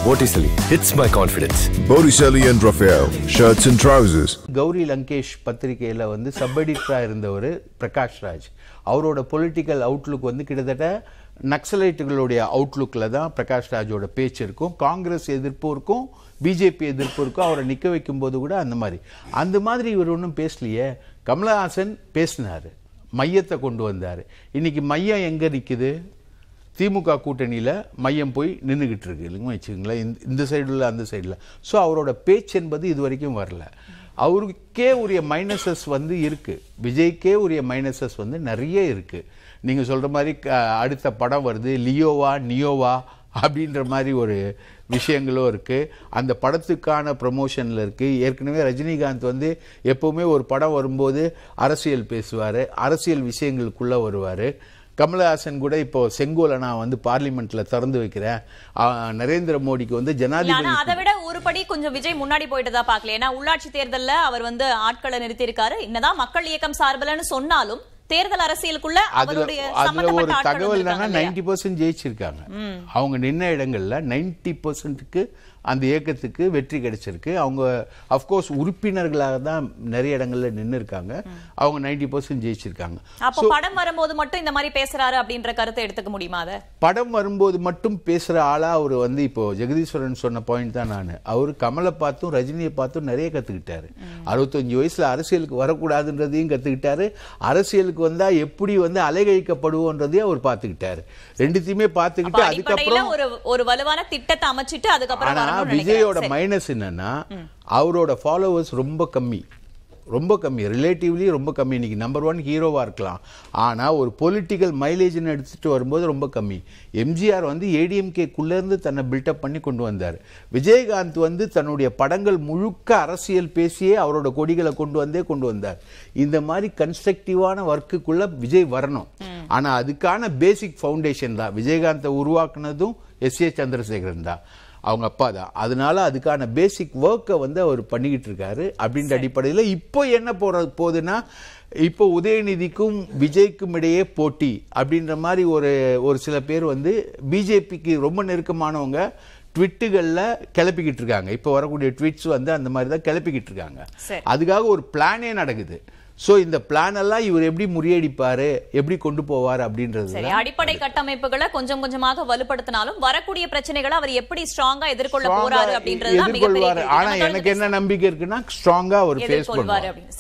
Vorticeli hits my confidence. Botticelli and Raphael, shirts and trousers. Gowri Lankesh பத்திரிகையில் வந்து sub எடிட்டராக இருந்தவர் பிரகாஷ் ராஜ் அவரோட பொலிட்டிக்கல் அவுட்லுக் வந்து கிட்டத்தட்ட நக்சலைட்டுகளுடைய அவுட்லுக்கில் தான் பிரகாஷ் ராஜோட பேச்சு இருக்கும் காங்கிரஸ் எதிர்ப்பும் இருக்கும் பிஜேபி எதிர்ப்பு இருக்கும் அவரை நிற்க வைக்கும்போது கூட அந்த மாதிரி அந்த மாதிரி இவர் ஒன்றும் பேசலையே கமலஹாசன் பேசினார் மையத்தை கொண்டு வந்தார் இன்னைக்கு மையம் எங்கே நிற்குது திமுக கூட்டணியில் மையம் போய் நின்றுக்கிட்டு இருக்கு இல்லைங்க வச்சுக்கோங்களேன் இந்த- இந்த சைடில் அந்த சைடில் ஸோ அவரோட பேச்சு என்பது இது வரைக்கும் வரல அவருக்கே உரிய மைனஸஸ் வந்து இருக்கு விஜய்க்கே உரிய மைனஸஸ் வந்து நிறைய இருக்கு நீங்கள் சொல்கிற மாதிரி க- அடுத்த படம் வருது லியோவா நியோவா அப்படின்ற மாதிரி ஒரு விஷயங்களும் இருக்குது அந்த படத்துக்கான ப்ரமோஷனில் இருக்குது ஏற்கனவே ரஜினிகாந்த் வந்து எப்போவுமே ஒரு படம் வரும்போது அரசியல் பேசுவார் அரசியல் விஷயங்களுக்குள்ளே வருவார் கமலஹாசன் கூட இப்போ செங்கோலை நான் வந்து பார்லிமெண்ட்ல திறந்து வைக்கிறேன் ஆ, நரேந்திர மோடிக்கு வந்து இல்ல, ஆனா ஜனாதிபதி அதை விட ஒரு படி கொஞ்சம் விஜய் முன்னாடி போயிட்டு தான் பாக்கல ஏன்னா உள்ளாட்சி தேர்தல்ல அவர் வந்து ஆட்களை நிறுத்தி இருக்காரு என்னதான் மக்கள் இயக்கம் சார்பில்னு சொன்னாலும் தேர்தல் அரசியலுக்குள்ள அதுல அவருடைய அதுல சம்பந்தப்பட்ட ஒரு ஆட்கள் தகவல் என்னன்னா வந்திருக்காங்க இல்லையா? நைன்டி பர்சன்ட் ஜெயிச்சிருக்காங்க அவங்க நின்ன இடங்கள்ல நைன்டி பர்சன்ட்டுக்கு அந்த இயக்கத்துக்கு வெற்றி கிடைச்சிருக்கு அவங்க அஃப்கோர்ஸ் உறுப்பினர்களாக தான் நிறைய இடங்கள்ல நின்று இருக்காங்க அவங்க நைன்டி பர்சன்ட் ஜெயிச்சிருக்காங்க அப்போ படம் வரும்போது மட்டும் இந்த மாதிரி பேசுறாரு அப்படின்ற கருத்தை எடுத்துக்க முடியுமா அத படம் வரும்போது மட்டும் பேசுற ஆளா அவர் வந்து இப்போ ஜெகதீஸ்வரன் சொன்ன பாயிண்ட் தான் நான் அவர் கமலை பார்த்தும் ரஜினியை பார்த்தும் நிறைய கத்துக்கிட்டாரு அறுபத்தஞ்சு வயசுல அரசியலுக்கு வரக்கூடாதுன்றதையும் கத்துக்கிட்டாரு அரசியலுக்கு வந்தா எப்படி வந்து அலைகழிக்கப்படுவோன்றதையும் அவர் பார்த்துக்கிட்டாரு ரெண்டுத்தையுமே அப்ப பார்த்துக்கிட்டு அடிப்படையில அதுக்கப்புறம் ஒரு ஒரு வலுவான திட்டத்தை அமைச்சிட்டு அதுக்கப்புறம் ஆனா வரணும்னு விஜயோட நினைக்கிறேன். சரி. மைனஸ் என்னன்னா அவரோட ஃபாலோவர்ஸ் ரொம்ப கம்மி ரொம்ப கம்மி ரிலேட்டிவ்லி ரொம்ப கம்மி இன்னைக்கு நம்பர் ஒன் ஹீரோவா இருக்கலாம் ஆனா ஒரு பொலிட்டிக்கல் மைலேஜ்னு எடுத்துட்டு வரும்போது ரொம்ப கம்மி எம்ஜிஆர் வந்து ஏடிஎம்கேக்குள்ள இருந்து தன்னை பில்டப் பண்ணி கொண்டு வந்தார் விஜயகாந்த் வந்து தன்னுடைய படங்கள் முழுக்க அரசியல் பேசியே அவரோட கொடிகளை கொண்டு வந்தே கொண்டு வந்தார் இந்த மாதிரி கன்ஸ்ட்ரக்டிவான ஒர்க்குக்குள்ள விஜய் வரணும் ஆனா அதுக்கான பேசிக் ஃபவுண்டேஷன் தான் விஜயகாந்தை உருவாக்குனதும் எஸ் ஏ சந்திரசேகரன் தான் அவங்க அப்பா தான் அதனால அதுக்கான பேசிக் ஒர்க்கை வந்து அவர் பண்ணிக்கிட்டு இருக்காரு அப்படின்ற அடிப்படையில் இப்போ என்ன போற போகுதுன்னா இப்போ உதயநிதிக்கும் விஜய்க்கும் இடையே போட்டி அப்படின்ற மாதிரி ஒரு ஒரு சில பேர் வந்து பிஜேபிக்கு ரொம்ப நெருக்கமானவங்க ட்விட்டுகளில் கிளப்பிக்கிட்டு இருக்காங்க இப்போ வரக்கூடிய ட்வீட்ஸ் வந்து அந்த மாதிரி தான் கிளப்பிக்கிட்டு இருக்காங்க சரி. அதுக்காக ஒரு பிளானே நடக்குது ஸோ இந்த பிளான் எல்லாம் இவர் எப்படி முறியடிப்பாரு எப்படி கொண்டு போவார் அப்படின்றது சரி தான் அடிப்படை கட்டமைப்புகளை கொஞ்சம் கொஞ்சமாக வலுப்படுத்தினாலும் வரக்கூடிய பிரச்சனைகளை அவர் எப்படி ஸ்ட்ராங்கா எதிர்கொள்ள strong-ஆ போறாரு அப்படின்றதுதான் மிகப்பெரிய எதிர்கொள்வாரு கேள்வி. ஆனா நம்ம எனக்கு தொடர்ந்து என்ன நம்பிக்கை இருக்குன்னா ஸ்ட்ராங்கா அவர் ஃபேஸ் எதிர்கொள்வாரு பண்ணுவார் அப்படின்னு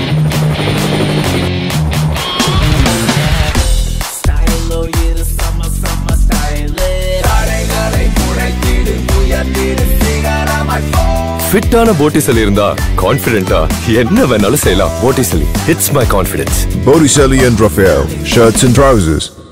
சரி Style oh yeah the summer summer style ஃபிட்டான போட்டிசலி இருந்தா கான்ஃபிடென்ட்டா என்ன வேணாலும் செய்யலாம் போட்டிசலி hits my confidence. Botticelli and Raphael, shirts and trousers.